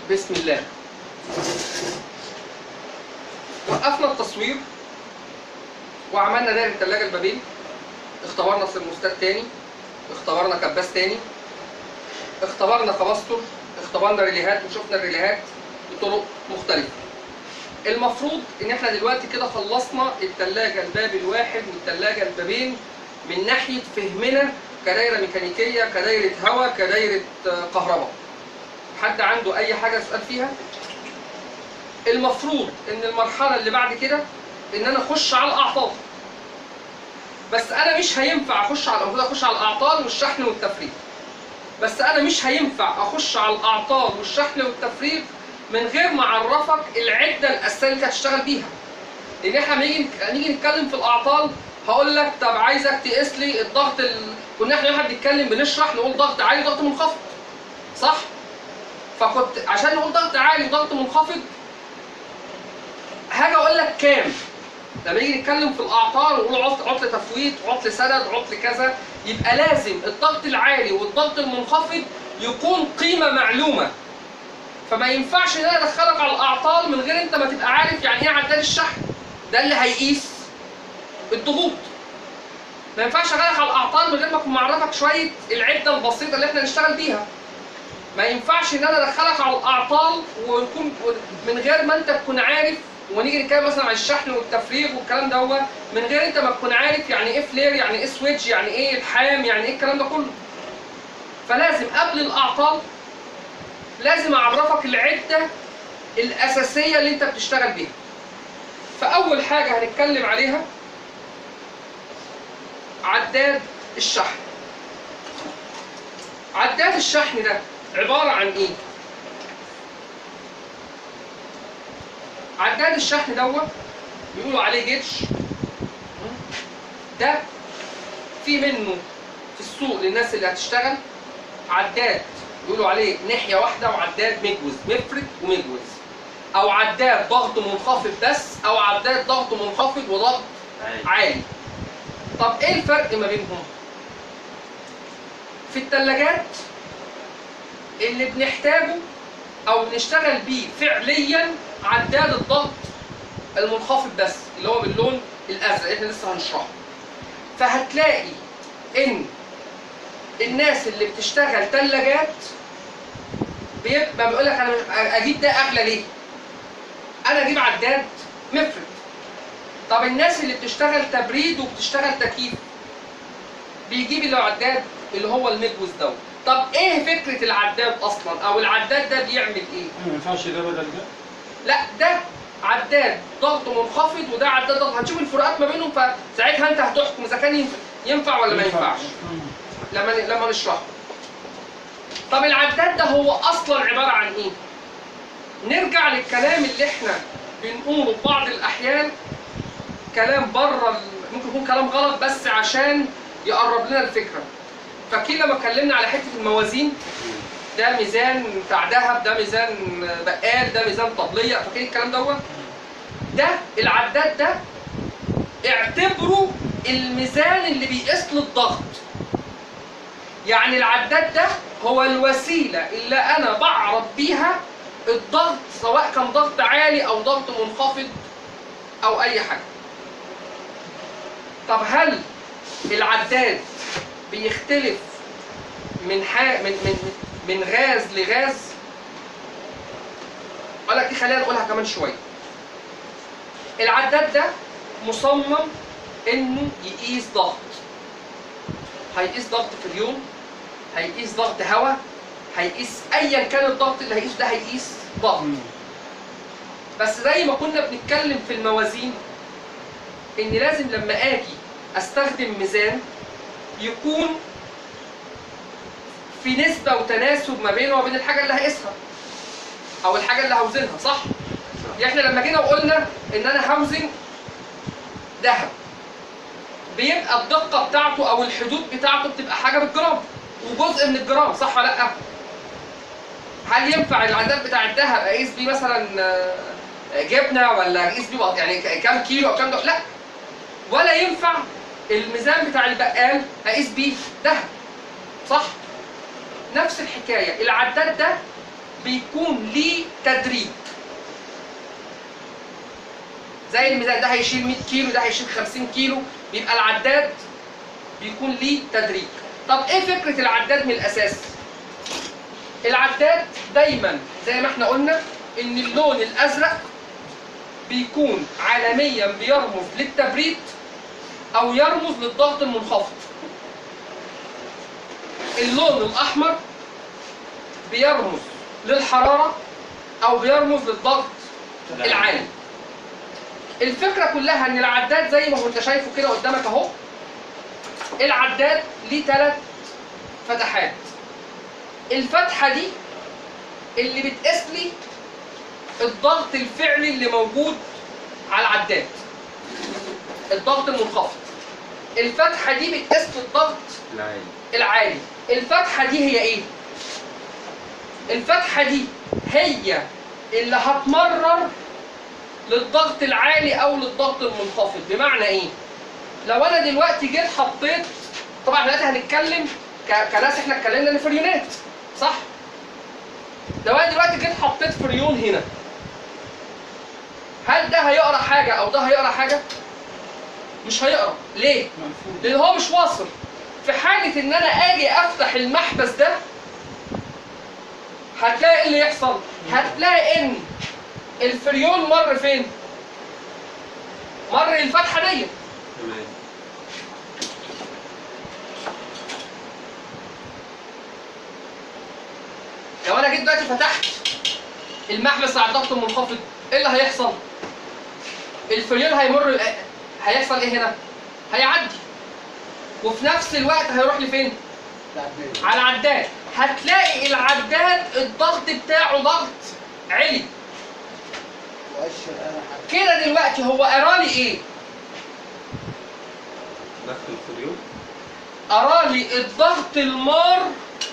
بسم الله وقفنا التصوير وعملنا دايره الثلاجه البابين اختبرنا سيرموستات تاني اختبرنا كباس تاني اختبرنا كباستور اختبرنا ريليهات وشفنا الريليهات بطرق مختلفه المفروض ان احنا دلوقتي كده خلصنا الثلاجه الباب الواحد والثلاجه البابين من ناحيه فهمنا كدايره ميكانيكيه كدايره هواء كدايره آه، كهرباء حد عنده اي حاجه سؤال فيها المفروض ان المرحله اللي بعد كده ان انا اخش على الاعطال بس انا مش هينفع اخش على المفروض اخش على الاعطال والشحن والتفريغ بس انا مش هينفع اخش على الاعطال والشحن والتفريغ من غير ما اعرفك العده الاساسيه اللي انت هتشتغل بيها لان احنا لما نيجي نيجي نتكلم في الاعطال هقول لك طب عايزك تقيس لي الضغط ال... كنا احنا واحنا بنتكلم بنشرح نقول ضغط عالي ضغط منخفض صح فكنت عشان نقول ضغط عالي وضغط منخفض هاجي اقول لك كام لما نيجي نتكلم في الاعطال ونقول عطل عطل تفويت عطل سند عطل كذا يبقى لازم الضغط العالي والضغط المنخفض يكون قيمه معلومه فما ينفعش ان انا ادخلك على الاعطال من غير انت ما تبقى عارف يعني ايه عداد الشحن ده اللي هيقيس الضغوط ما ينفعش اشغلك على الاعطال من غير ما اكون معرفك شويه العده البسيطه اللي احنا نشتغل بيها ما ينفعش ان انا ادخلك على الاعطال ونكون من غير ما انت تكون عارف ونيجي نتكلم مثلا عن الشحن والتفريغ والكلام دوت من غير انت ما تكون عارف يعني ايه فلير يعني ايه سويتش يعني ايه الحام يعني ايه الكلام ده كله فلازم قبل الاعطال لازم اعرفك العده الاساسيه اللي انت بتشتغل بيها فاول حاجه هنتكلم عليها عداد الشحن عداد الشحن ده عباره عن ايه عداد الشحن دوت بيقولوا عليه جيتش ده في منه في السوق للناس اللي هتشتغل عداد بيقولوا عليه ناحيه واحده وعداد مجوز مفرد ومجوز او عداد ضغط منخفض بس او عداد ضغط منخفض وضغط عالي طب ايه الفرق ما بينهم في الثلاجات اللي بنحتاجه او بنشتغل بيه فعليا عداد الضغط المنخفض بس اللي هو باللون الازرق احنا لسه هنشرحه فهتلاقي ان الناس اللي بتشتغل ثلاجات بيبقى بيقول لك انا مش- اجيب ده اغلى ليه؟ انا اجيب عداد مفرد طب الناس اللي بتشتغل تبريد وبتشتغل تكييف بيجيب اللي هو عداد اللي هو المجوز دوت طب ايه فكره العداد اصلا او العداد ده بيعمل ايه؟ ما ينفعش ده بدل ده لا ده عداد ضغط منخفض وده عداد ضغط هنشوف الفروقات ما بينهم فساعتها انت هتحكم اذا كان ينفع, ينفع ولا ما ينفعش مم. لما لما نشرحه طب العداد ده هو اصلا عباره عن ايه نرجع للكلام اللي احنا بنقوله في بعض الاحيان كلام بره ال- ممكن يكون كلام غلط بس عشان يقرب لنا الفكره فاكرين لما اتكلمنا على حته الموازين ده ميزان بتاع ذهب ده ميزان بقال ده ميزان طبليه فاكرين الكلام دوت ده العداد ده اعتبره الميزان اللي بيقيس له الضغط يعني العداد ده هو الوسيله اللي انا بعرف بيها الضغط سواء كان ضغط عالي او ضغط منخفض او اي حاجه طب هل العداد بيختلف من ح... من من من غاز لغاز اقول لك دي خلينا نقولها كمان شويه العداد ده مصمم انه يقيس ضغط هيقيس ضغط في اليوم هيقيس ضغط هواء هيقيس ايا كان الضغط اللي هيقيسه ده هيقيس ضغط مم. بس زي ما كنا بنتكلم في الموازين ان لازم لما اجي استخدم ميزان يكون في نسبة وتناسب ما بينه وبين الحاجة اللي هقيسها او الحاجة اللي هوزنها صح؟ يعني احنا لما جينا وقلنا ان انا هوزن ذهب بيبقى الدقة بتاعته او الحدود بتاعته بتبقى حاجة بالجرام وجزء من الجرام صح ولا لا؟ هل ينفع العداد بتاع الذهب اقيس بيه مثلا آه، جبنه ولا اقيس بيه يعني ك- كام كيلو او كام ده لا ولا ينفع الميزان بتاع البقال اقيس بيه ذهب صح نفس الحكايه العداد ده بيكون ليه تدريج زي الميزان ده هيشيل 100 كيلو ده هيشيل 50 كيلو بيبقى العداد بيكون ليه تدريج طب ايه فكره العداد من الاساس العداد دايما زي ما احنا قلنا ان اللون الازرق بيكون عالميا بيرمز للتبريد او يرمز للضغط المنخفض اللون الاحمر بيرمز للحراره او بيرمز للضغط العالي الفكره كلها ان العداد زي ما هو انت شايفه كده قدامك اهو العداد ليه ثلاث فتحات الفتحه دي اللي بتقيس لي الضغط الفعلي اللي موجود على العداد الضغط المنخفض الفتحه دي بتقيس لي الضغط العالي العالي الفتحه دي هي ايه الفتحه دي هي اللي هتمرر للضغط العالي او للضغط المنخفض بمعنى ايه لو انا دلوقتي جيت حطيت طبعا دلوقتي هنتكلم ك- كناس احنا اتكلمنا ان فريونات صح لو انا دلوقتي جيت حطيت فريون هنا هل ده هيقرا حاجه او ده هيقرا حاجه مش هيقرا ليه لان هو مش واصل في حاله ان انا اجي افتح المحبس ده هتلاقي ايه اللي يحصل هتلاقي ان الفريون مر فين مر الفتحه دي تمام لو انا جيت دلوقتي فتحت المحبس على الضغط المنخفض ايه اللي هيحصل الفريون هيمر هيحصل ايه هنا هيعدي وفي نفس الوقت هيروح لفين على العداد هتلاقي العداد الضغط بتاعه ضغط عالي مؤشر انا حاجه كده دلوقتي هو قرالي ايه دخل الفريون قرالي الضغط المار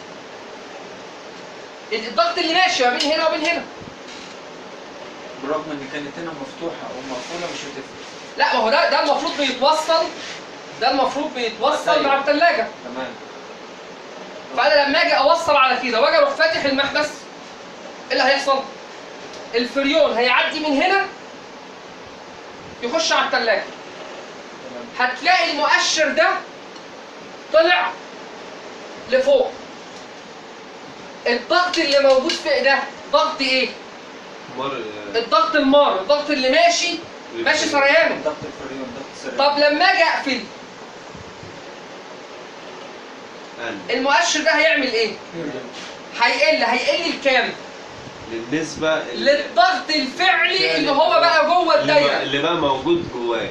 الضغط اللي ماشي ما بين هنا وبين هنا بالرغم ان كانت هنا مفتوحه او مقفوله مش هتفرق لا ما هو ده ده المفروض بيتوصل ده المفروض بيتوصل أيوة. مع الثلاجه تمام فانا لما اجي اوصل على كده واجي اروح فاتح المحبس ايه اللي هيحصل؟ الفريون هيعدي من هنا يخش على الثلاجه تمام هتلاقي المؤشر ده طلع لفوق الضغط اللي موجود في ده ضغط ايه؟ مر الضغط المار الضغط اللي ماشي ماشي سريانه ضغط الفريون ضغط سريع طب لما اجي اقفل قل المؤشر ده هيعمل ايه؟ هيقل هيقل الكام؟ للنسبة اللي, للضغط الفعلي اللي هو بقى جوه اللي, بقى, الدايره اللي بقى موجود جواه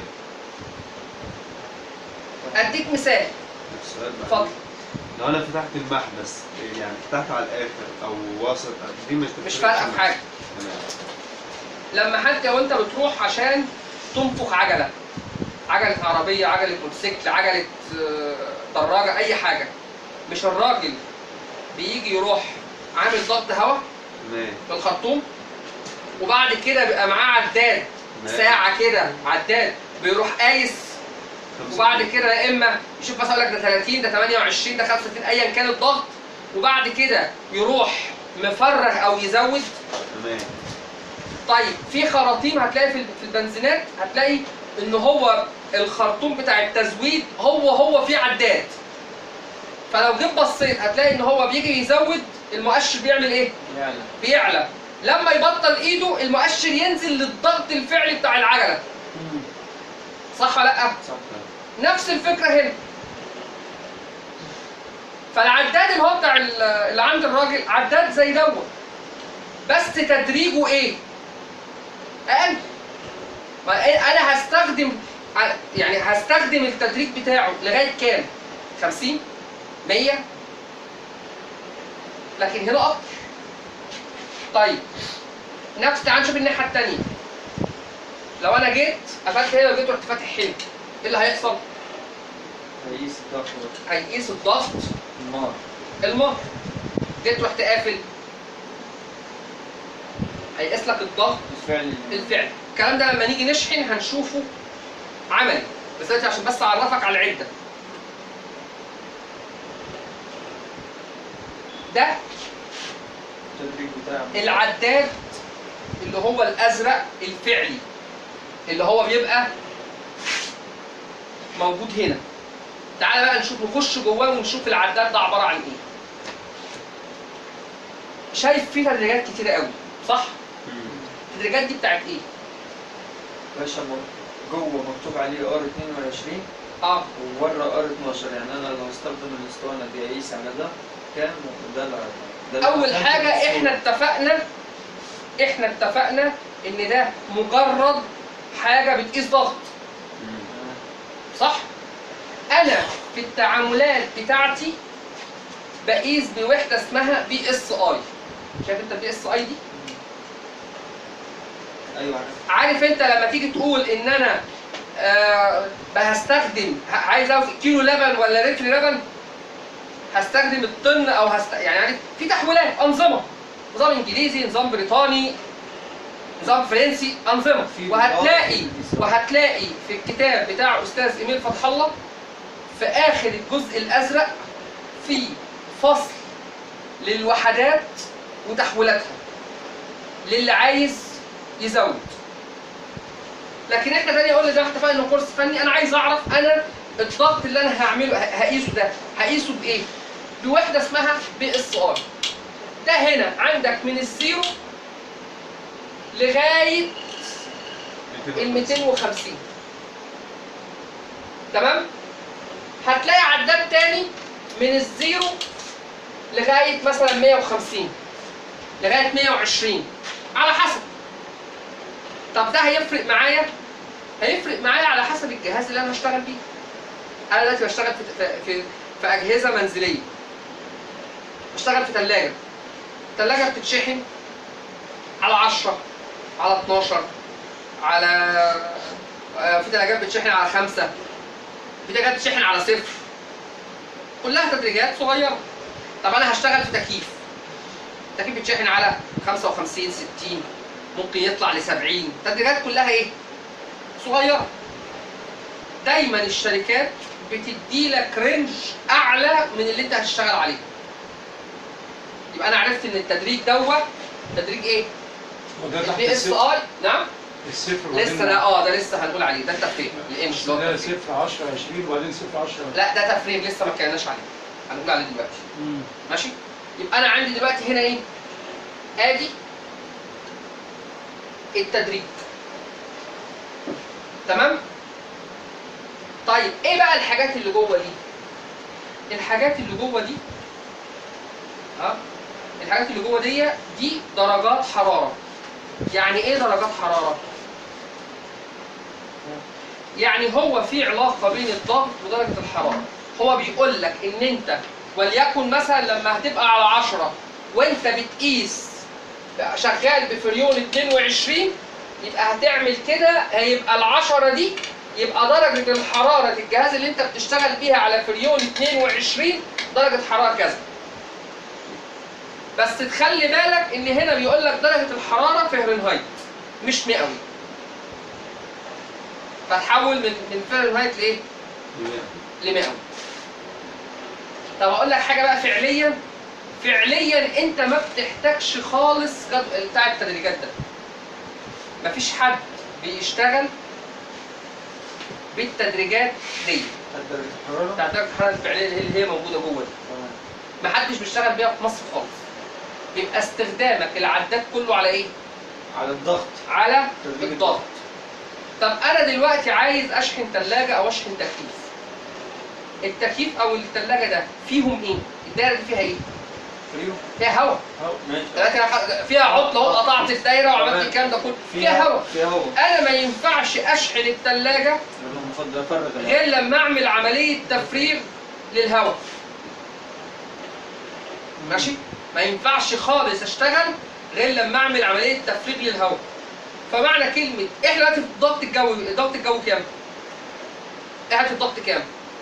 اديك مثال السؤال بقى اتفضل لو انا فتحت المحبس يعني فتحته على الاخر او وسط دي مش مش تفرقش فارقه في معايا. حاجه تمام لما حتى وانت بتروح عشان تنفخ عجله عجله عربيه عجله موتوسيكل عجله آه، دراجه اي حاجه مش الراجل بيجي يروح عامل ضغط هواء تمام في الخرطوم وبعد كده بيبقى معاه عداد تمام. ساعه كده عداد بيروح قايس خمسة وبعد كيلو. كده يا اما يشوف مثلا يقول لك ده 30 ده 28 ده 35 ايا كان الضغط وبعد كده يروح مفرغ او يزود تمام طيب في خراطيم هتلاقي في في البنزينات هتلاقي ان هو الخرطوم بتاع التزويد هو هو فيه عداد فلو جيت بصيت هتلاقي ان هو بيجي يزود المؤشر بيعمل ايه؟ يعني بيعلى لما يبطل ايده المؤشر ينزل للضغط الفعلي بتاع العجله صح ولا لا؟ صح نفس الفكره هنا فالعداد اللي هو بتاع ال- اللي عند الراجل عداد زي دوت بس تدريجه ايه؟ اقل ما إيه- انا هستخدم ع- يعني هستخدم التدريج بتاعه لغايه كام؟ 50 100 لكن هنا اكتر طيب نفس تعال نشوف الناحيه الثانيه لو انا جيت قفلت هنا وجيت رحت فاتح هنا ايه اللي هيحصل؟ هيقيس الضغط هيقيس الضغط النار المر جيت رحت قافل هيقيس لك الضغط الفعل الفعلي الكلام ده لما نيجي نشحن هنشوفه عملي بس دلوقتي عشان بس اعرفك على العده ده التدريج بتاعه العداد اللي هو الازرق الفعلي اللي هو بيبقى موجود هنا تعالى بقى نشوف نخش جواه ونشوف العداد ده عباره عن ايه شايف فيه تدريجات كتيره قوي صح التدريجات دي بتاعت ايه باشا م- جوه مكتوب عليه ار 22 اه وبره ار 12 يعني انا لو استخدم الاسطوانه دي اقيس على ده كام وده لا ده اللي اول عشان حاجه الصورة. احنا اتفقنا احنا اتفقنا ان ده مجرد حاجه بتقيس ضغط صح انا في التعاملات بتاعتي بقيس بوحده اسمها بي اس اي شايف انت البي اس اي دي ايوه عارف. عارف انت لما تيجي تقول ان انا آه هستخدم ه- عايز اوصل كيلو لبن ولا لتر لبن هستخدم الطن او هست... يعني عارف في تحويلات انظمه نظام انجليزي نظام بريطاني نظام فرنسي انظمه في وهتلاقي في- وهتلاقي في الكتاب بتاع استاذ ايميل فتح الله في اخر الجزء الازرق في فصل للوحدات وتحويلاتها للي عايز يزود لكن احنا تاني قلنا زي ما اتفقنا انه كورس فني انا عايز اعرف انا الضغط اللي انا هعمله ه- هقيسه ده هقيسه بايه؟ بوحده اسمها بي اس ار ده هنا عندك من الزيرو لغايه ال 250 تمام هتلاقي عداد تاني من الزيرو لغايه مثلا 150 لغايه 120 على حسب طب ده هيفرق معايا هيفرق معايا على حسب الجهاز اللي انا هشتغل بيه انا دلوقتي بشتغل في في في, في اجهزه منزليه بشتغل في ثلاجه الثلاجه بتتشحن على 10 على 12 على آه، في ثلاجات بتشحن على خمسة في ثلاجات بتشحن على صفر كلها تدريجات صغيرة طب أنا هشتغل في تكييف التكييف بتشحن على 55 60 ممكن يطلع ل 70 التدريجات كلها إيه؟ صغيرة دايما الشركات بتدي لك رينج أعلى من اللي أنت هتشتغل عليه يبقى أنا عرفت إن التدريج دوت تدريج إيه؟ وده تحت البي اس الصفر اي نعم الصفر لسه ده اه ده لسه هنقول عليه ده التفريغ الانش اللي هو ده التفريغ. صفر 10 20 وبعدين صفر 10 لا ده تفريغ لسه ما اتكلمناش عليه هنقول عليه دلوقتي ماشي يبقى انا عندي دلوقتي هنا ايه ادي التدريج تمام طيب ايه بقى الحاجات اللي جوه دي الحاجات اللي جوه دي ها الحاجات اللي جوه دي دي درجات حراره يعني ايه درجات حراره يعني هو في علاقه بين الضغط ودرجه الحراره هو بيقول لك ان انت وليكن مثلا لما هتبقى على 10 وانت بتقيس شغال بفريون 22 يبقى هتعمل كده هيبقى العشرة دي يبقى درجة الحرارة الجهاز اللي انت بتشتغل بيها على فريون 22 درجة حرارة كذا بس تخلي بالك ان هنا بيقول لك درجة الحرارة فهرنهايت مش مئوي فتحول من من فهرنهايت لايه؟ لمئوي طب اقول لك حاجه بقى فعليا فعليا انت ما بتحتاجش خالص جد- بتاع التدريجات ده مفيش حد بيشتغل بالتدريجات دي بتاعت درجه الحراره بتاعت درجه الحراره الفعليه اللي هي موجوده جوه دي تمام محدش بيشتغل بيها في مصر خالص بيبقى استخدامك العداد كله على ايه؟ على الضغط على تدريج الضغط طب انا دلوقتي عايز اشحن ثلاجه او اشحن تكييف التكييف او الثلاجه ده فيهم ايه؟ الدايره دي فيها ايه؟ فريو فيها هواء ماشي لكن فيها عطله اهو قطعت الدايره وعملت تمام. الكلام ده كله فيها هواء فيها هواء انا ما ينفعش اشحن الثلاجه لانه المفضل افرغ الهواء. غير لما اعمل عمليه تفريغ للهواء ماشي ما ينفعش خالص اشتغل غير لما اعمل عمليه تفريغ للهواء فمعنى كلمه احنا دلوقتي في الضغط الجوي الضغط الجوي كام؟ احنا في الضغط كام؟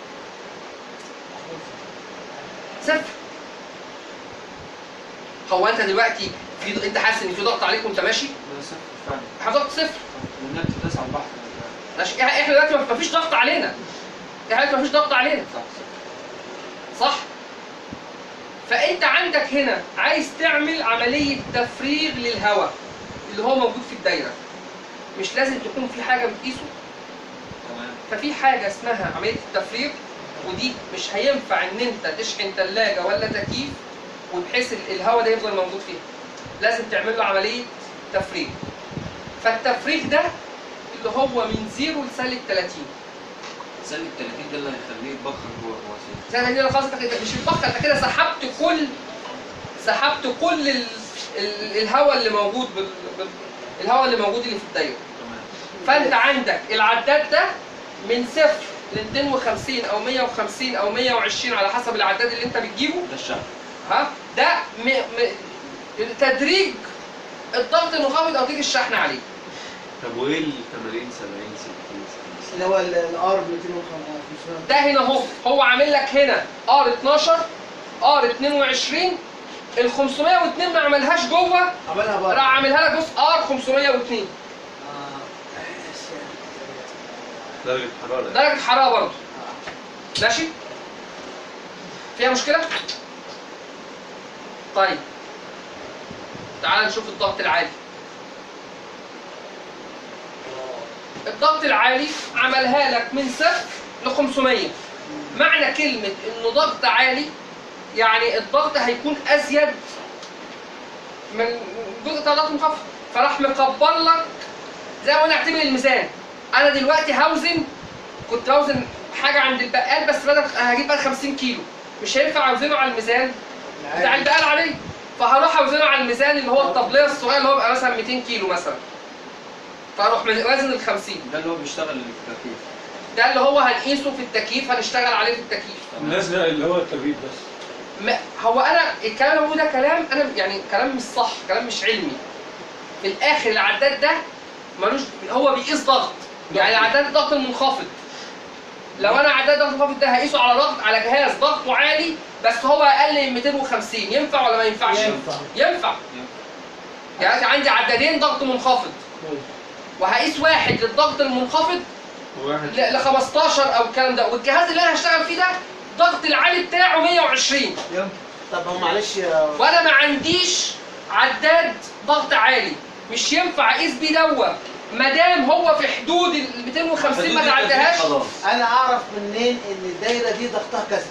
صفر هو انت دلوقتي في انت حاسس ان في ضغط عليك وانت ماشي؟ ده صفر فعلا احنا ضغط صفر والنبي تسعة البحر ماشي احنا إحنا دلوقتي ما فيش ضغط علينا احنا دلوقتي ما فيش ضغط علينا صح صح؟ فانت عندك هنا عايز تعمل عمليه تفريغ للهواء اللي هو موجود في الدايره مش لازم تكون في حاجه بتقيسه تمام ففي حاجه اسمها عمليه التفريغ ودي مش هينفع ان انت تشحن ثلاجه ولا تكييف وبحيث ال- الهواء ده يفضل موجود فيها لازم تعمل له عمليه تفريغ فالتفريغ ده اللي هو من زيرو لسالب 30 سالب 30 ده اللي هيخليه يتبخر جوه الوسيط زي ما دي خلاص انت كده- مش البخر انت كده سحبت كل سحبت كل ال... ال... الهواء اللي موجود بال... بال... الهواء اللي موجود اللي في الدايره تمام فانت عندك العداد ده من صفر ل 250 او 150 او 120 على حسب العداد اللي انت بتجيبه ده الشهر ها ده م... م... تدريج الضغط المنخفض او تيجي الشحن عليه طب وايه ال 80 70 60 اللي هو الار 250 ده هنا اهو هو عامل لك هنا ار 12 ار 22 ال 502 ما عملهاش جوه عملها بره راح عاملها لك بص ار 502 درجة حرارة درجه حراره برضه ماشي فيها مشكله طيب تعال نشوف الضغط العالي الضغط العالي عملها لك من صفر ل 500 معنى كلمة إنه ضغط عالي يعني الضغط هيكون أزيد من الجزء بتاع الضغط المخفض فراح مكبر لك زي ما قلنا اعتبر الميزان أنا دلوقتي هوزن كنت بوزن حاجة عند البقال بس بدل هجيب بقى 50 كيلو مش هينفع أوزنه على الميزان بتاع البقال عليه فهروح أوزنه على الميزان اللي هو الطبلية الصغير اللي هو بيبقى مثلا 200 كيلو مثلا فاروح وازن ال 50 ده اللي هو بيشتغل اللي في التكييف ده اللي هو هنقيسه في التكييف هنشتغل عليه في التكييف الناس ده اللي هو التبريد بس ما هو انا الكلام اللي بقوله ده كلام انا يعني كلام مش صح كلام مش علمي في الاخر العداد ده ملوش هو بيقيس ضغط يعني عداد الضغط المنخفض لو انا عداد الضغط المنخفض ده هقيسه على ضغط على جهاز ضغطه عالي بس هو اقل من 250 ينفع ولا ما ينفعش؟ ينفع. ينفع يعني عندي عدادين ضغط منخفض وهقيس واحد للضغط المنخفض واحد ل ل 15 او الكلام ده والجهاز اللي انا هشتغل فيه ده الضغط العالي بتاعه 120 ينفع طب هو معلش يا وانا ما عنديش عداد ضغط عالي مش ينفع اقيس بيه دوت ما دام هو في حدود ال 250 ما تعديهاش خلاص انا اعرف منين ان الدايره دي ضغطها كذا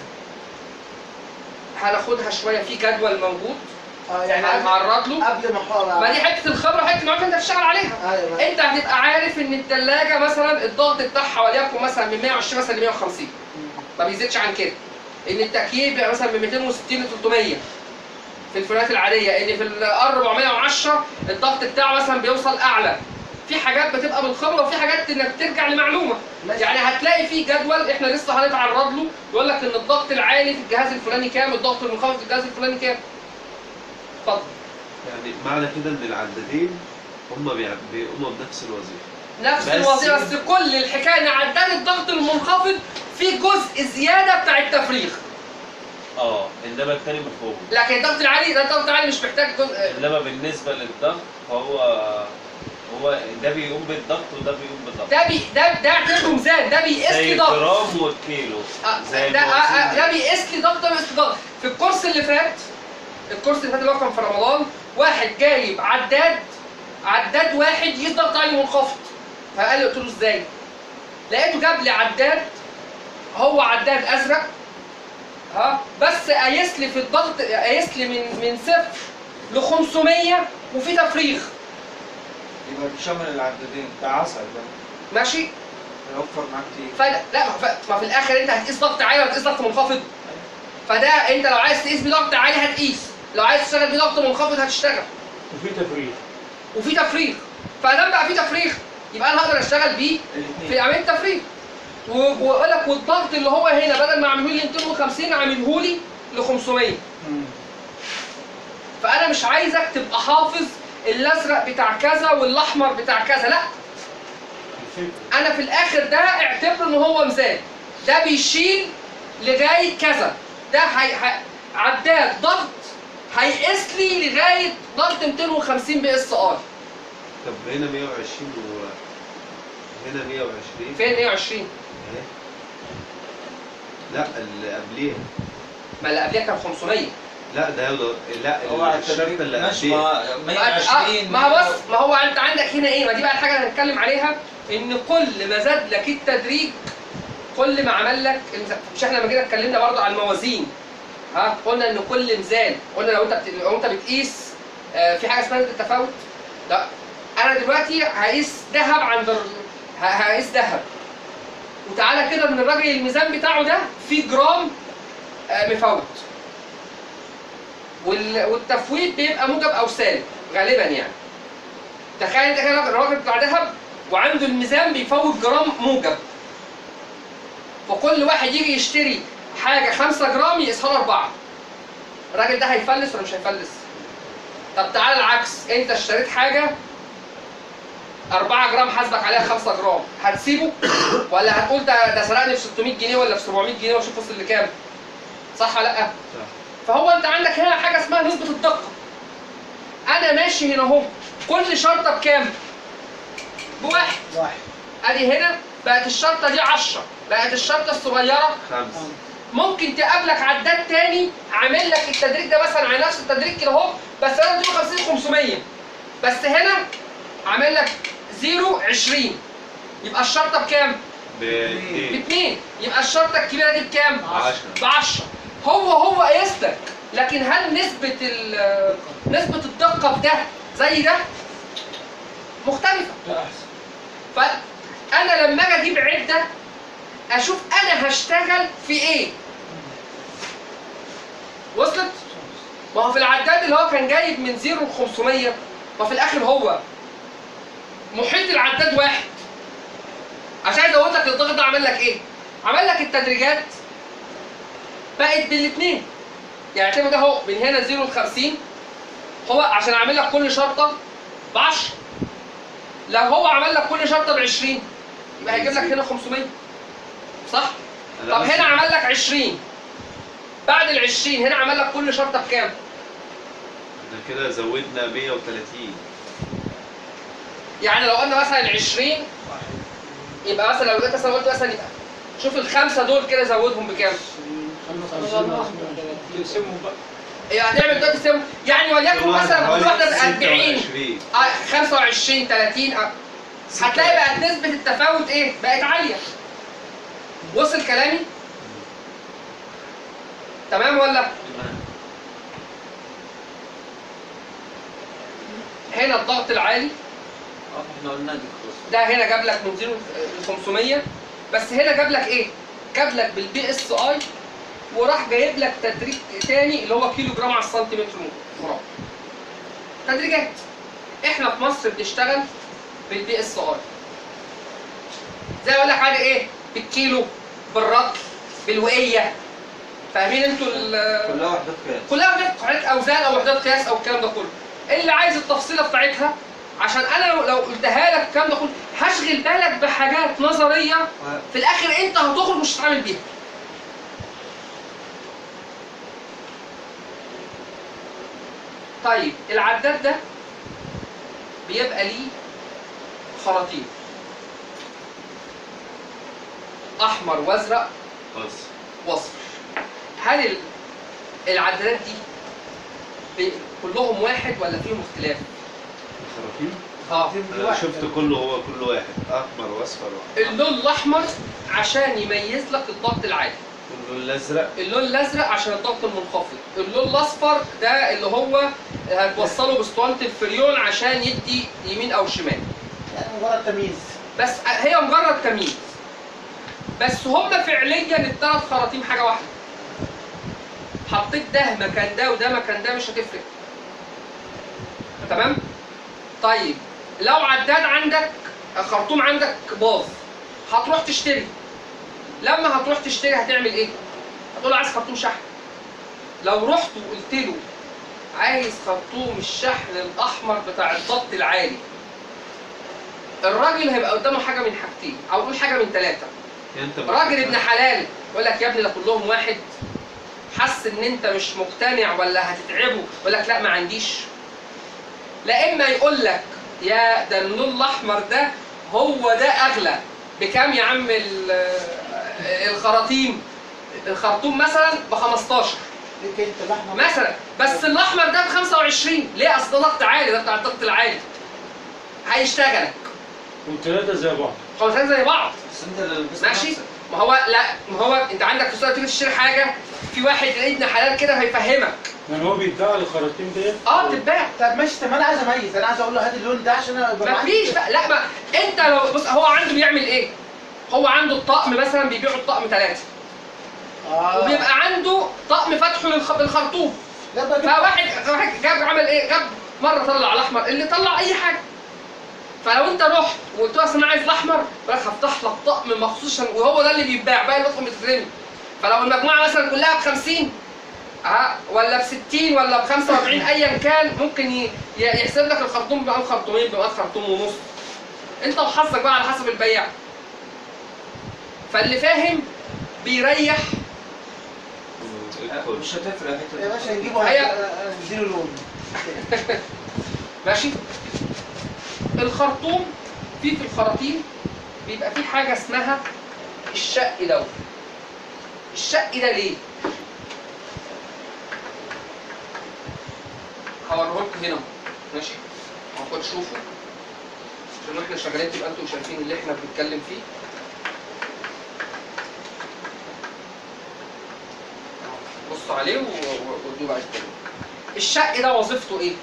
هناخدها شويه في جدول موجود اه يعني احنا قبل, هنعرض له قبل ما احاول ما دي حته الخبره وحته المعرفه انت هتشتغل عليها ايوه انت هتبقى عارف ان الثلاجه مثلا الضغط بتاعها وليكن مثلا من 120 مثلا ل 150 ما بيزيدش عن كده ان التكييف بيبقى مثلا من 260 ل 300 في الفئات العاديه ان في الار 410 الضغط بتاعه مثلا بيوصل اعلى في حاجات بتبقى بالخبره وفي حاجات انك ترجع لمعلومه ماشي. يعني هتلاقي في جدول احنا لسه هنتعرض له يقول لك ان الضغط العالي في الجهاز الفلاني كام الضغط المنخفض في الجهاز الفلاني كام اتفضل يعني معنى كده ان العدادين هم بيع- بيقوموا بنفس الوظيفه نفس بس- الوظيفه بس كل الحكايه ان عداد الضغط المنخفض في جزء زياده بتاع التفريغ اه انما التاني مفهوم لكن الضغط العالي ده الضغط العالي مش محتاج جزء انما بالنسبه للضغط فهو هو ده بيقوم بالضغط وده بيقوم بالضغط ده بي ده ده اعتبره ميزان ده بيقيس زي لي ضغط الجرام والكيلو آه، زي ده آه، آه، الموازين. ده بيقيس لي ضغط ده بيقيس لي ضغط في الكورس اللي فات الكورس اللي فات اللي هو كان في رمضان واحد جايب عداد عداد واحد يقيس ضغط عالي منخفض فقال لي قلت له ازاي؟ لقيته جاب لي عداد هو عداد ازرق ها بس قايس لي في الضغط قايس لي من من صفر ل 500 وفي تفريغ يبقى بيشمل العدادين ده عسل ده ماشي؟ هيوفر معاك كتير فلا لا ما ف- ما في الاخر انت هتقيس ضغط عالي ولا هتقيس ضغط منخفض فده انت لو عايز تقيس بضغط عالي هتقيس لو عايز تشتغل بضغط منخفض هتشتغل وفي تفريغ وفي تفريغ فدام بقى في تفريغ يبقى انا هقدر اشتغل بيه في الاثنين عمليه تفريغ و- واقول لك والضغط اللي هو هنا بدل ما اعمله لي 250 اعمله لي ل 500 فانا مش عايزك تبقى حافظ الازرق بتاع كذا والاحمر بتاع كذا لا الفكرة انا في الاخر ده اعتبره ان هو ميزان ده بيشيل لغايه كذا ده هي... هي... عداد ضغط هيقيس لي لغايه ضغط 250 بي اس ار طب هنا 120 و هنا 120 فين 120 اهي لا اللي قبليها ما اللي قبلها كان 500 لا ده يقدر لا هو الشرط اللي ماشي قبليه ما آه، 120 ما هو بص ما هو انت عندك هنا ايه ما دي بقى الحاجه اللي هنتكلم عليها ان كل ما زاد لك التدريج كل ما عمل لك الميزان. مش احنا لما جينا اتكلمنا برضه عن الموازين ها قلنا ان كل ميزان قلنا لو انت بت... لو انت بتقيس آه، في حاجه اسمها نسبة التفاوت لا انا دلوقتي هقيس ذهب عند ال... ه- هقيس ذهب وتعالى كده ان الراجل الميزان بتاعه ده فيه جرام آه، مفوت وال... والتفويت بيبقى موجب او سالب غالبا يعني تخيل انت كده الراجل بتاع ذهب وعنده الميزان بيفوت جرام موجب فكل واحد يجي يشتري حاجه 5 جرام يقيسها له 4 الراجل ده هيفلس ولا مش هيفلس؟ طب تعالى العكس انت اشتريت حاجه 4 جرام حاسبك عليها 5 جرام هتسيبه ولا هتقول ده ده سرقني ب 600 جنيه ولا ب 700 جنيه واشوف وصل لكام؟ صح ولا لا؟ صح. فهو انت عندك هنا حاجه اسمها نسبه الدقه انا ماشي هنا اهو كل شرطه بكام؟ بواحد واحد ادي هنا بقت الشرطه دي 10 بقت الشرطه الصغيره خمسة ممكن تقابلك عداد تاني عامل لك التدريج ده مثلا على نفس التدريج كده اهو بس انا 250 500 بس هنا عامل لك 0 20 يبقى الشرطه بكام؟ باتنين باثنين يبقى الشرطه الكبيره دي بكام؟ عشرة ب 10 هو هو قيس لك لكن هل نسبه ال- نسبه الدقه في ده زي ده؟ مختلفه ده احسن فانا لما اجي اجيب عده اشوف انا هشتغل في ايه وصلت ما هو في العداد اللي هو كان جايب من 0 ل 500 ما في الاخر هو محيط العداد واحد عشان ازود لك الضغط ده عمل لك ايه عمل لك التدريجات بقت بالاثنين يعني اعتبر ده اهو من هنا 0 ل 50 هو عشان اعمل لك كل شرطه ب 10 لو هو عمل لك كل شرطه ب 20 يبقى هيجيب لك هنا 500 صح؟ أنا طب بس- هنا عمل لك 20 بعد ال 20 هنا عمل لك كل شرطه بكام؟ احنا كده زودنا 130 يعني لو قلنا مثلا 20 يبقى مثلا لو جيت مثلا قلت مثلا يبقى شوف الخمسه دول كده زودهم بكام؟ تقسمهم بقى يعني هتعمل دلوقتي سم يعني وليكن كل واحد مثلا كل حوالي واحده ب 40 26 آه، 25 30 آه. هتلاقي بقت نسبه التفاوت ايه؟ بقت عاليه وصل كلامي؟ تمام ولا؟ هنا الضغط العالي اه احنا قلنا دي خلاص ده هنا جاب لك من 0 ل 500 بس هنا جاب لك ايه؟ جاب لك بالبي اس اي وراح جايب لك تدريج تاني اللي هو كيلو جرام على السنتيمتر مربع. تدريجات. احنا في مصر بنشتغل بالبي اس اي. زي اقول لك حاجه ايه؟ بالكيلو بالرطل بالوقيه فاهمين انتوا ال- كلها وحدات قياس كلها وحدات وحدات اوزان او وحدات قياس او الكلام ده كله اللي عايز التفصيله بتاعتها عشان انا لو- لو قلتها لك الكلام ده كله هشغل بالك بحاجات نظريه في الاخر انت هتخرج مش هتتعامل بيها طيب العداد ده بيبقى ليه خراطيم احمر وازرق بس وصف هل ال- العدادات دي بي- كلهم واحد ولا فيهم اختلاف؟ الخراطيم اه انا شفت كله هو كل واحد احمر واصفر اللون الاحمر عشان يميز لك الضغط العالي كله الازرق اللون الازرق عشان الضغط المنخفض اللون الاصفر ده اللي هو هتوصله باسطوانه الفريون عشان يدي يمين او شمال يعني مجرد تمييز بس هي مجرد تمييز بس هما فعليا الثلاث خراطيم حاجه واحده حطيت ده مكان ده وده مكان ده مش هتفرق تمام طيب لو عداد عندك خرطوم عندك باظ هتروح تشتري لما هتروح تشتري هتعمل ايه هتقول له عايز خرطوم شحن لو رحت وقلت له عايز خرطوم الشحن الاحمر بتاع الضغط العالي الراجل هيبقى قدامه حاجه من حاجتين او نقول حاجه من ثلاثه يعني انت راجل ابن حلال يقول لك يا ابني ده كلهم واحد حس ان انت مش مقتنع ولا هتتعبه يقول لك لا ما عنديش لا اما يقول لك يا ده اللون الاحمر ده هو ده اغلى بكام يا عم ال- الخراطيم الخرطوم مثلا ب 15 ليك انت لحمه مثلا بس الاحمر ده ب 25 ليه اصل ده ضغط عالي ده بتاع الضغط العالي هيشتغلك والثلاثة زي بعض خمسين زي بعض بس انت اللي لبست ماشي نفسك. ما هو لا ما هو انت عندك في السوق تيجي تشتري حاجه في واحد ابن حلال كده هيفهمك يعني هو بيتباع الخراطيم ديت اه بتتباع طب ماشي طب انا عايز اميز انا عايز اقول له هات اللون ده عشان انا ابقى ما معاك. فيش بقى لا ما انت لو بص هو عنده بيعمل ايه؟ هو عنده الطقم مثلا بيبيعوا الطقم ثلاثه اه وبيبقى عنده طقم فتحه للخ- بالخرطوم لا بجيب فواحد واحد جاب عمل ايه؟ جاب مره طلع الاحمر اللي طلع اي حاجه فلو انت رحت وقلت له اصل انا عايز الاحمر يقول لك هفتح لك طقم مخصوص عشان- وهو ده اللي بيتباع باقي الاطقم بتترمي فلو المجموعه مثلا كلها ب 50 اه ولا ب 60 ولا ب 45 ايا كان ممكن ي- ي- يحسب لك الخرطوم بقى خرطومين بقى خرطوم ونص انت وحظك بقى على حسب البياع فاللي فاهم بيريح آه، مش هتفرق الحته يا دي. باشا نجيبه هي- هت- نديله لون ماشي الخرطوم في في الخراطيم بيبقى في حاجه اسمها الشق دوت الشق ده ليه هوريه لكم هنا ماشي هاخد تشوفوا عشان احنا شغالين تبقى انتوا شايفين اللي احنا بنتكلم فيه بصوا عليه و- و- وادوه بعد كده الشق ده وظيفته ايه؟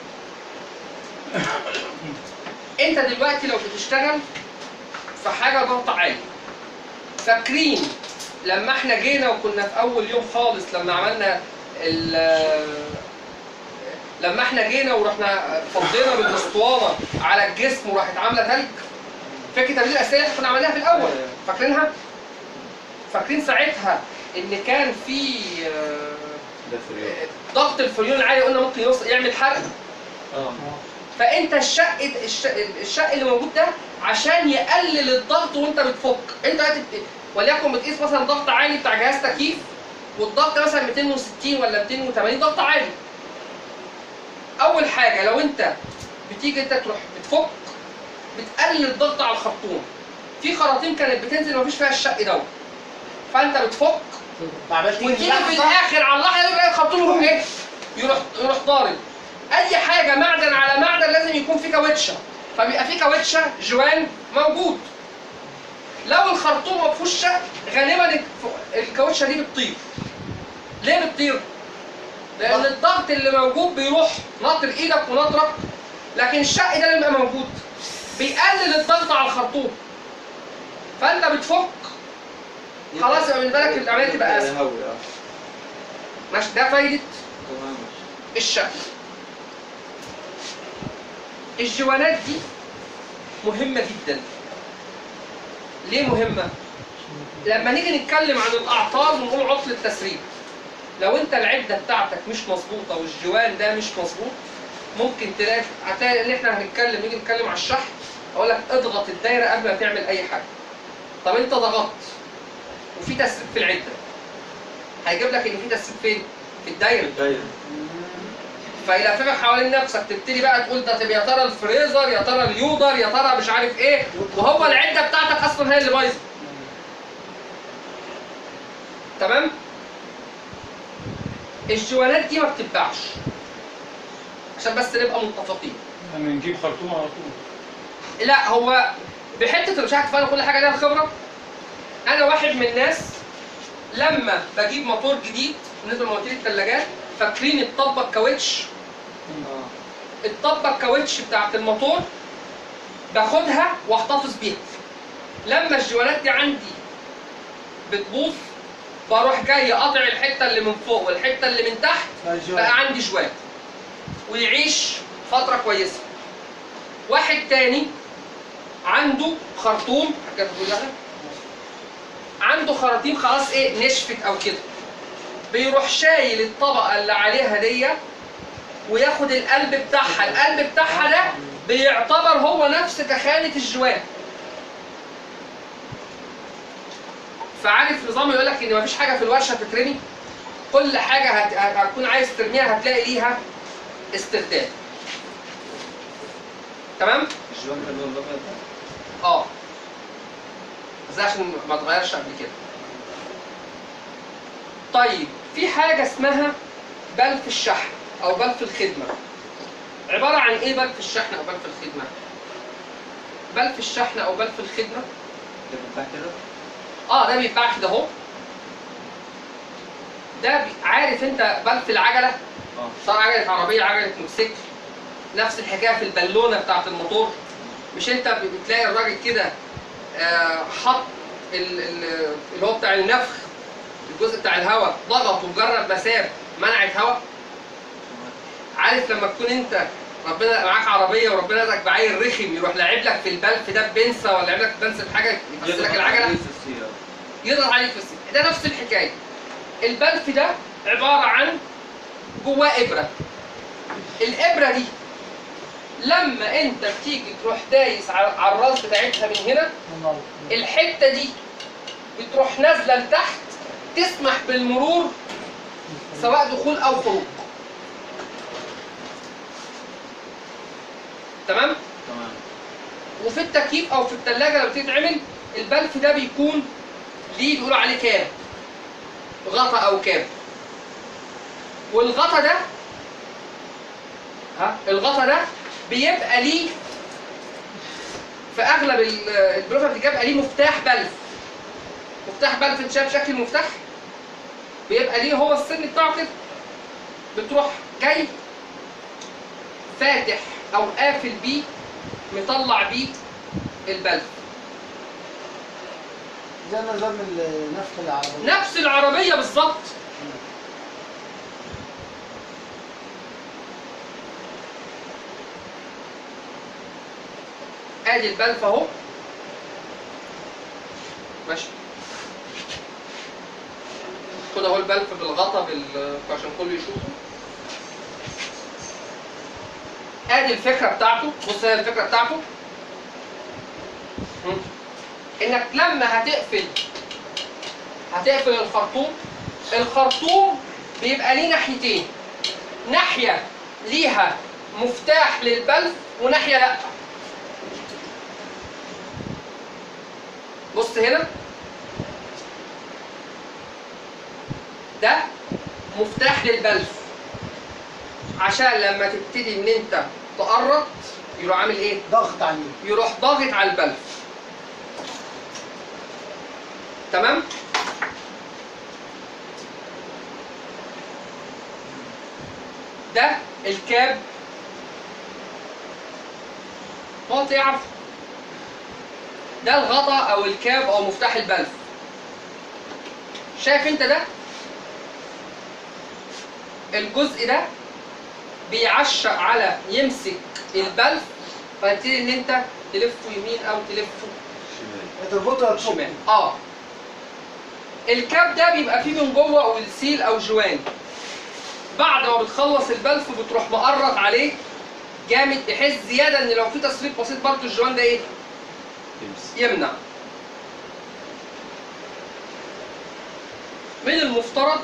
انت دلوقتي لو بتشتغل في حاجه ضغط عالي فاكرين لما احنا جينا وكنا في اول يوم خالص لما عملنا ال لما احنا جينا ورحنا فضينا بالاسطوانه على الجسم وراحت عامله ثلج فاكر تمرين الاسئله اللي كنا عملناها في الاول فاكرينها؟ فاكرين ساعتها ان كان في آه، ده فريق ضغط الفريون العالي قلنا ممكن يوصل يعمل حرق اه فانت الشق الشق, الشق اللي موجود ده عشان يقلل الضغط وانت بتفك انت دلوقتي بت- وليكن بتقيس مثلا ضغط عالي بتاع جهاز تكييف والضغط مثلا 260 ولا 280 ضغط عالي اول حاجه لو انت بتيجي انت تروح بتفك بتقلل الضغط على الخرطوم في خراطيم كانت بتنزل مفيش فيها الشق دوت فانت بتفك ما عملتش وتيجي في الاخر على اللحظه يقول لك الخرطوم يروح ايه؟ يروح يروح ضارب. اي حاجه معدن على معدن لازم يكون في كاوتشه فبيبقى في كاوتشه جوان موجود. لو الخرطوم ما فيهوش شق غالبا الك- الكاوتشه دي بتطير. ليه بتطير؟ لان الضغط اللي موجود بيروح ناطر ايدك وناطرك لكن الشق ده اللي بيبقى موجود بيقلل الضغط على الخرطوم. فانت بتفك خلاص يبقى بالنسبه لك العمليه تبقى اسهل. هوي اه ماشي ده فايدة تمام ماشي. الشق الجوانات دي مهمة جدا ليه مهمة؟ لما نيجي نتكلم عن الأعطال ونقول عطل التسريب لو أنت العدة بتاعتك مش مظبوطة والجوان ده مش مظبوط ممكن تلاقي هتلاقي إن إحنا هنتكلم نيجي نتكلم على الشحن أقول لك اضغط الدايرة قبل ما تعمل أي حاجة طب أنت ضغطت وفي تسريب في العدة هيجيب لك إن في تسريب فين؟ في الدايرة الدايرة فيلففك حوالين نفسك تبتدي بقى تقول ده طب يا ترى الفريزر يا ترى اليودر يا ترى مش عارف ايه وهو العده بتاعتك اصلا هي اللي بايظه تمام الجوانات دي ما بتتباعش عشان بس نبقى متفقين يعني نجيب خرطوم على طول لا هو بحته مش عارف انا كل حاجه ليها خبره انا واحد من الناس لما بجيب موتور جديد بالنسبه لمواتير الثلاجات فاكرين الطبه الكاوتش اه الطبه الكاوتش بتاعت الموتور باخدها واحتفظ بيها لما الجوانات دي عندي بتبوظ بروح جاي قاطع الحته اللي من فوق والحته اللي من تحت بقى عندي جوان ويعيش فتره كويسه واحد تاني عنده خرطوم حاجه تقول لها عنده خراطيم خلاص ايه نشفت او كده بيروح شايل الطبقه اللي عليها دي وياخد القلب بتاعها القلب بتاعها ده بيعتبر هو نفس تخانه الجوان فعارف نظام يقول لك ان مفيش حاجه في الورشه تترمي كل حاجه هت... هت- هتكون عايز ترميها هتلاقي ليها استخدام تمام الجوان ده اللون الابيض ده اه بس ده عشان ما اتغيرش قبل كده طيب في حاجه اسمها بلف الشحن او بلف الخدمه عباره عن ايه بلف الشحن او بلف الخدمه بلف الشحن او بلف الخدمه ده بتاع كده اه ده بيتباع كده اهو ده بي... عارف انت بلف العجله اه صار عجله عربيه عجله موتوسيكل نفس الحكايه في البالونه بتاعت الموتور مش انت ب- بتلاقي الراجل كده آه، حط ال- ال- اللي هو بتاع النفخ الجزء بتاع الهواء ضغط وجرب مساب منعت هواء عارف لما تكون انت ربنا معاك عربيه وربنا رزقك بعيل رخم يروح لاعب لك في البلف ده بنسه ولا يعمل لك بنسه بحاجه يفسد لك العجله في السيارة. يضغط عليك في السن ده نفس الحكايه البلف ده عباره عن جواه ابره الابره دي لما انت بتيجي تروح دايس على على الراس بتاعتها من هنا الحته دي بتروح نازله لتحت تسمح بالمرور سواء دخول او خروج تمام تمام وفي التكييف او في الثلاجه لما تيجي تعمل البلف ده بيكون ليه بيقولوا عليه كاب غطا او كاب والغطا ده ها الغطا ده بيبقى ليه في اغلب ال- البروفة بيبقى ليه مفتاح بلف مفتاح بلف انت شايف شكل المفتاح بيبقى ليه هو السن بتاعه كده بتروح جاي فاتح او قافل بيه مطلع بيه البلف زي نظام النفخ العربية نفس العربية بالظبط ادي البلف اهو ماشي خد اهو البلف بالغطا بال... عشان كله يشوفه ادي الفكرة بتاعته بص هي الفكرة بتاعته مم. انك لما هتقفل هتقفل الخرطوم الخرطوم بيبقى ليه ناحيتين ناحية ليها مفتاح للبلف وناحية لا بص هنا ده مفتاح للبلف عشان لما تبتدي ان انت تقرط يروح عامل ايه؟ ضغط عليه يروح ضاغط على البلف تمام ده الكاب هو تعرف ده الغطا او الكاب او مفتاح البلف شايف انت ده الجزء ده بيعشق على يمسك البلف فيبتدي ان انت تلفه يمين او تلفه شمال تربطه شمال اه الكاب ده بيبقى فيه من جوه او السيل او جوان بعد ما بتخلص البلف بتروح مقرط عليه جامد بحيث زياده ان لو في تسريب بسيط برضه الجوان ده ايه تمسك يمنع من المفترض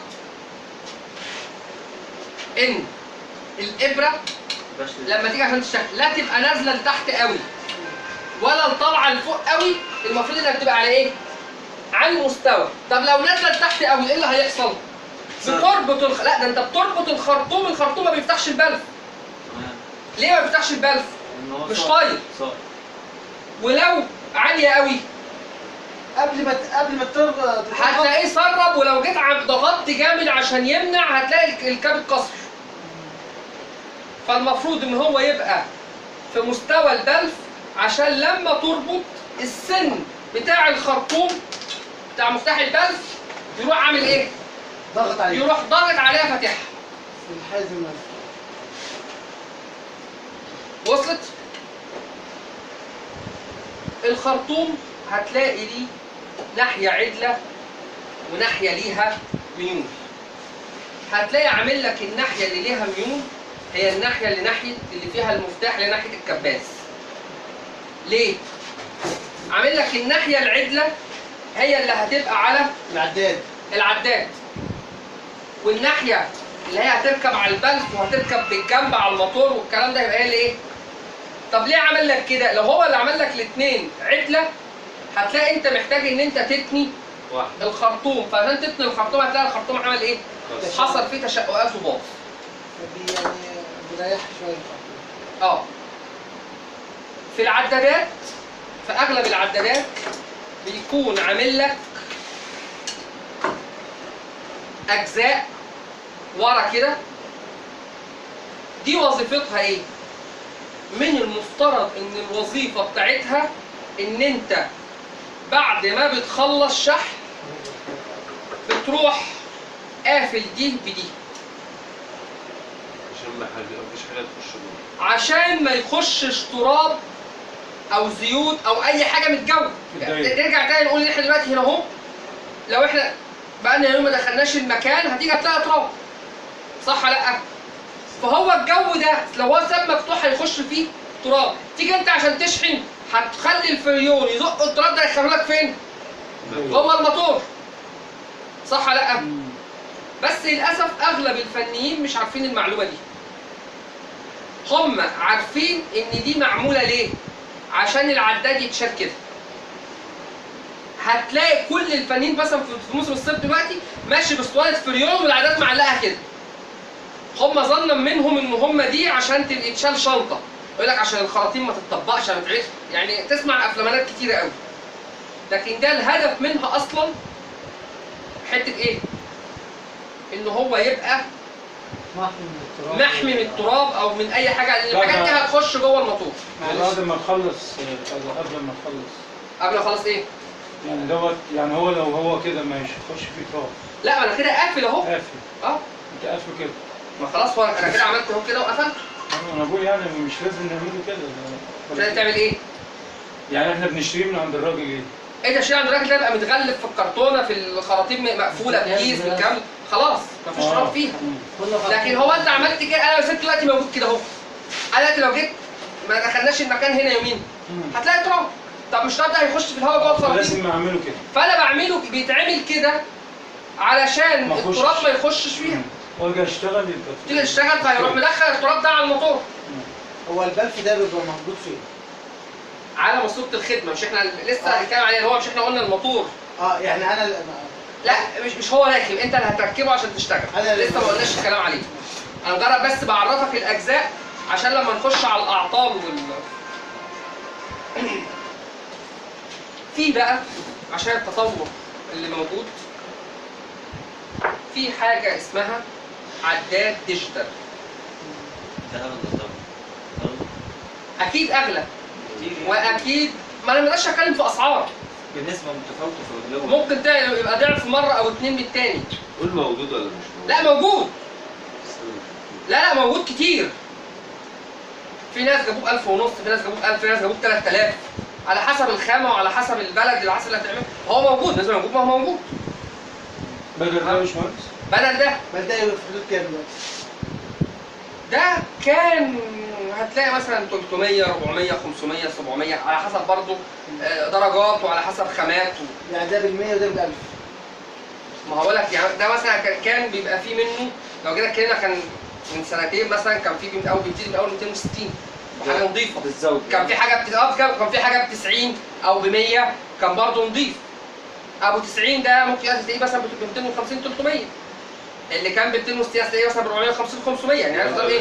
ان الابره باش لما تيجي عشان تشتغل لا تبقى نازله لتحت قوي ولا طالعه لفوق قوي المفروض انها تبقى على ايه؟ على المستوى طب لو نازله لتحت قوي ايه اللي هيحصل؟ بتربط الخ... لا ده انت بتربط الخرطوم الخرطوم ما بيفتحش البلف تمام ليه ما بيفتحش البلف؟ إن هو مش صار- طاير. صار. ولو عاليه قوي قبل ما ت- قبل ما تضغط هتلاقيه سرب ولو جيت عم ضغطت جامد عشان يمنع هتلاقي الك- الكاب اتكسر فالمفروض ان هو يبقى في مستوى البلف عشان لما تربط السن بتاع الخرطوم بتاع مفتاح البلف يروح عامل ايه؟ ضغط عليه يروح ضاغط عليها فاتحها في الحازم نفسه. وصلت؟ الخرطوم هتلاقي ليه ناحية عدلة وناحية ليها ميول هتلاقي عامل لك الناحية اللي ليها ميول هي الناحية اللي ناحية اللي فيها المفتاح اللي ناحية الكباس ليه؟ عامل لك الناحية العدلة هي اللي هتبقى على العداد العداد والناحيه اللي هي هتركب على البلف وهتركب بالجنب على الموتور والكلام ده يبقى هي اللي ايه؟ طب ليه عمل لك كده؟ لو هو اللي عمل لك الاثنين عدله هتلاقي انت محتاج ان انت تتني واحد الخرطوم فعشان تتني الخرطوم هتلاقي الخرطوم عمل ايه؟ حصل فيه تشققات وباظ فدي يعني بيريح شويه اه في العدادات في اغلب العدادات بيكون عامل لك اجزاء ورا كده دي وظيفتها ايه من المفترض ان الوظيفه بتاعتها ان انت بعد ما بتخلص شحن بتروح قافل دي بدي عشان ما حاجه مفيش حاجه تخش جوه عشان ما يخشش تراب او زيوت او اي حاجه من الجو الدايرة. نرجع تاني نقول ان احنا دلوقتي هنا اهو لو احنا بقالنا يوم ما دخلناش المكان هتيجي هتلاقي تراب صح ولا لا فهو الجو ده لو هو ساب مفتوح هيخش فيه تراب تيجي انت عشان تشحن هتخلي الفريون يزق التراب ده يخليه لك فين جوه الموتور صح ولا لا بس للاسف اغلب الفنيين مش عارفين المعلومه دي هم عارفين ان دي معموله ليه عشان العداد يتشال كده هتلاقي كل الفنيين مثلا في في موسم الصيف دلوقتي ماشي باسطوانه فريون والعداد معلقه كده هم ظنا منهم ان هم دي عشان تبقى تشال شنطه يقول لك عشان الخراطيم ما تتطبقش ما تعيش يعني تسمع افلامات كتيره قوي لكن ده الهدف منها اصلا حته ايه؟ ان هو يبقى محمي من التراب محمي من التراب او من اي حاجه لان لا، الحاجات دي ما- هتخش جوه الموتور بعد ما نخلص آه، قبل ما نخلص قبل ما خلاص ايه؟ يعني دوت يعني هو لو هو كده ما يخش فيه تراب لا ما انا كده قافل اهو قافل اه انت قافل كده ما خلاص هو انا كده عملت اهو كده وقفلت انا بقول يعني مش لازم نعمله كده عشان تعمل ايه؟ يعني احنا بنشتريه من عند الراجل ايه؟ ايه ده شيء عند الراجل ده يبقى متغلف في الكرتونه في الخراطيم مقفوله بكيس بالكلام ده. خلاص مفيش آه. تراب فيها مم. كل لكن هو انت عملت كده انا لو سبت دلوقتي موجود كده اهو انا دلوقتي لو جيت ما دخلناش المكان هنا يومين مم. هتلاقي تراب طب مش التراب ده هيخش في الهواء جوه الخراطيم لازم اعمله كده فانا بعمله بيتعمل كده علشان ما يخشش. التراب ما يخشش فيها واجي اشتغل يبقى تيجي تشتغل فهيروح مدخل التراب ده على الموتور هو البلف ده بيبقى موجود فين؟ على ماسوره الخدمه مش احنا لسه هنتكلم عليه هو مش احنا قلنا الموتور اه يعني انا لا مش مش هو راكب انت اللي هتركبه عشان تشتغل أنا اللي لسه ما قلناش الكلام عليه انا مجرد بس بعرفك الاجزاء عشان لما نخش على الاعطال وال في بقى عشان التطور اللي موجود في حاجه اسمها عداد ديجيتال ده هبل ده طبعا اكيد اغلى كتير يعني. واكيد ما انا ما اقدرش اتكلم في اسعار بالنسبه متفاوته في الجو ممكن تعمل- يبقى ضعف مره او اتنين من التاني قول موجود ولا مش موجود؟ لا موجود استنى. لا لا موجود كتير في ناس جابوه 1000 ونص في ناس جابوه 1000 في ناس جابوه 3000 على حسب الخامه وعلى حسب البلد العسل اللي هتعمله هو موجود لازم موجود ما هو موجود بدل ده يا باشمهندس بدل ده بدأ يبقى في حدود كام دلوقتي؟ ده كان هتلاقي مثلا 300 400 500 700 على حسب برضه آه، درجات وعلى حسب خامات و... يعني ده بال 100 وده بال 1000 ما هقول لك يعني ده مثلا كان- كان بيبقى فيه منه لو جينا اتكلمنا كان من سنتين مثلا كان في من اول بيبتدي من اول 260 وحاجه نظيفه بالزوج كان في حاجه بت... اه كان كان في حاجه ب 90 او ب 100 كان برضه نظيف ابو 90 ده ممكن تلاقيه مثلا ب 250 300 اللي كان ب 260 هتلاقيه مثلا ب 450 500 يعني عارف ده ايه؟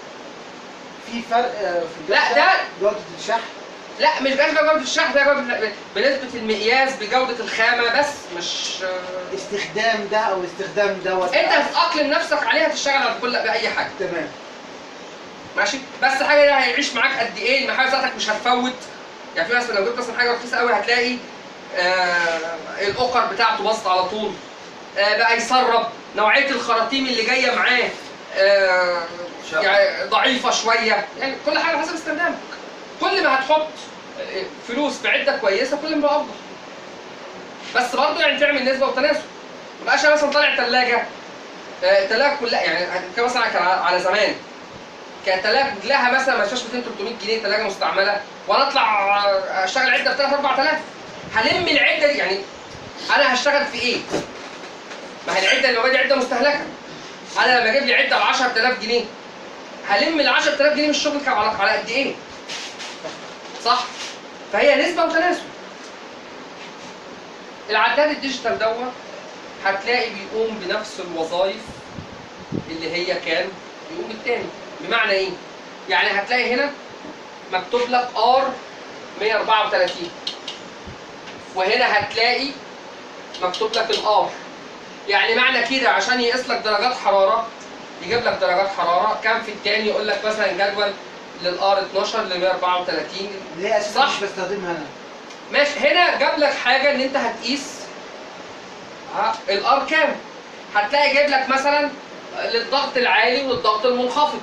في فرق آه، في لا، الجودة؟ ده- جودة الشحن لا مش بس جوده الشحن ده جوده بنسبه المقياس بجوده الخامه بس مش استخدام ده او استخدام دوت انت هتأقلم نفسك عليها تشتغل على كل باي حاجه تمام ماشي بس حاجه ده هيعيش معاك قد ايه المحاور بتاعتك مش هتفوت يعني في مثلا لو جبت مثلا حاجه رخيصه قوي هتلاقي آه الاوكر بتاعته باظت على طول آه بقى يسرب نوعيه الخراطيم اللي جايه معاه آه يعني ضعيفه شويه يعني كل حاجه حسب استخدامك كل ما هتحط آه، فلوس في عده كويسه كل ما بقى افضل بس برضه يعني تعمل نسبه وتناسب ما بقاش أنا مثلا طالع ثلاجه الثلاجه كلها يعني هنتكلم مثلا كان على زمان كانت ثلاجه لها مثلا ما تشوفش 200 300 جنيه ثلاجه مستعمله وانا اطلع اشتغل عده ب 3 4000 هلم العده دي يعني انا هشتغل في ايه؟ ما هي العده اللي موجوده عده مستهلكه انا لما اجيب لي عده ب 10000 جنيه هلم ال 10000 جنيه من الشغل كام على على قد ايه؟ صح؟ فهي نسبه وتناسب العداد الديجيتال دوت هتلاقي بيقوم بنفس الوظائف اللي هي كان يقوم بالتاني بمعنى ايه؟ يعني هتلاقي هنا مكتوب لك ار 134 وهنا هتلاقي مكتوب لك الار يعني معنى كده عشان يقيس لك درجات حراره يجيب لك درجات حراره كان في التاني يقول لك مثلا جدول للار 12 ل 134 اللي هي اساسا صح. مش بستخدمها انا ماشي هنا جاب لك حاجه ان انت هتقيس ها، الار كام هتلاقي جايب لك مثلا للضغط العالي والضغط المنخفض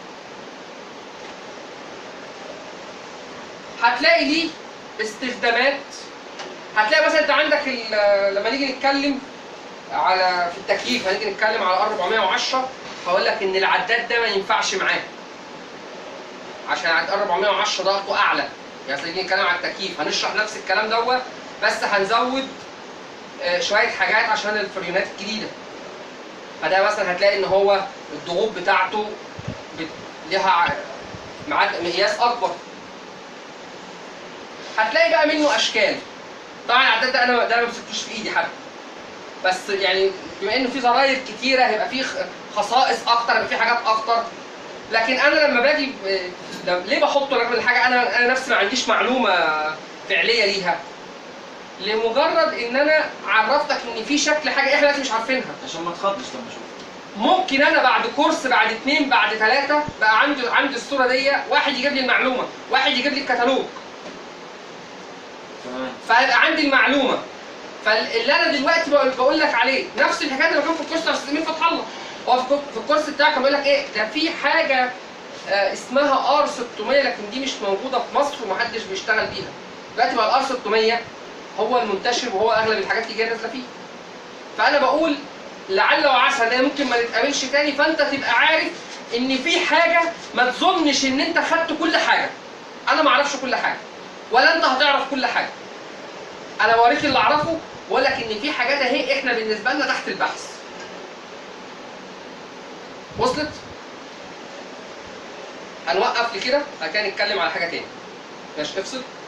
هتلاقي ليه استخدامات هتلاقي مثلا انت عندك ال- لما نيجي نتكلم على في التكييف هنيجي نتكلم على ار 410 هقول لك ان العداد ده ما ينفعش معاه عشان عداد ار 410 ضغطه اعلى يعني نيجي نتكلم على التكييف هنشرح نفس الكلام دوت بس هنزود آه، شويه حاجات عشان الفريونات الجديده فده مثلا هتلاقي ان هو الضغوط بتاعته بت- ليها ع- معاد مقياس اكبر هتلاقي بقى منه اشكال طبعا العداد ده انا ده انا ما مسكتوش في ايدي حتى بس يعني بما انه في زراير كتيره هيبقى في خ- خصائص اكتر هيبقى في حاجات اكتر لكن انا لما باجي ب- لم- ليه بحطه رغم ان حاجه انا انا نفسي ما عنديش معلومه فعليه ليها لمجرد ان انا عرفتك ان في شكل حاجه احنا دلوقتي مش عارفينها عشان ما تخضش لما اشوف ممكن انا بعد كورس بعد اتنين بعد ثلاثه بقى عندي عندي الصوره دي واحد يجيب لي المعلومه واحد يجيب لي الكتالوج تمام فهيبقى عندي المعلومه فاللي انا دلوقتي بقول, بقول لك عليه نفس الحكايه اللي كان في الكورس بتاع استاذ امين فتح الله هو في الكو- في الكورس بتاعك كان بيقول لك ايه ده في حاجه آه، اسمها ار 600 لكن دي مش موجوده في مصر ومحدش بيشتغل بيها دلوقتي بقى الار 600 هو المنتشر وهو اغلب الحاجات اللي جايه نازله فيه فانا بقول لعل وعسى ده ممكن ما نتقابلش تاني فانت تبقى عارف ان في حاجه ما تظنش ان انت خدت كل حاجه انا ما اعرفش كل حاجه ولا انت هتعرف كل حاجه انا بوريك اللي اعرفه واقول لك ان في حاجات اهي احنا بالنسبه لنا تحت البحث وصلت هنوقف لكده بعد كده نتكلم على حاجه تاني ماشي افصل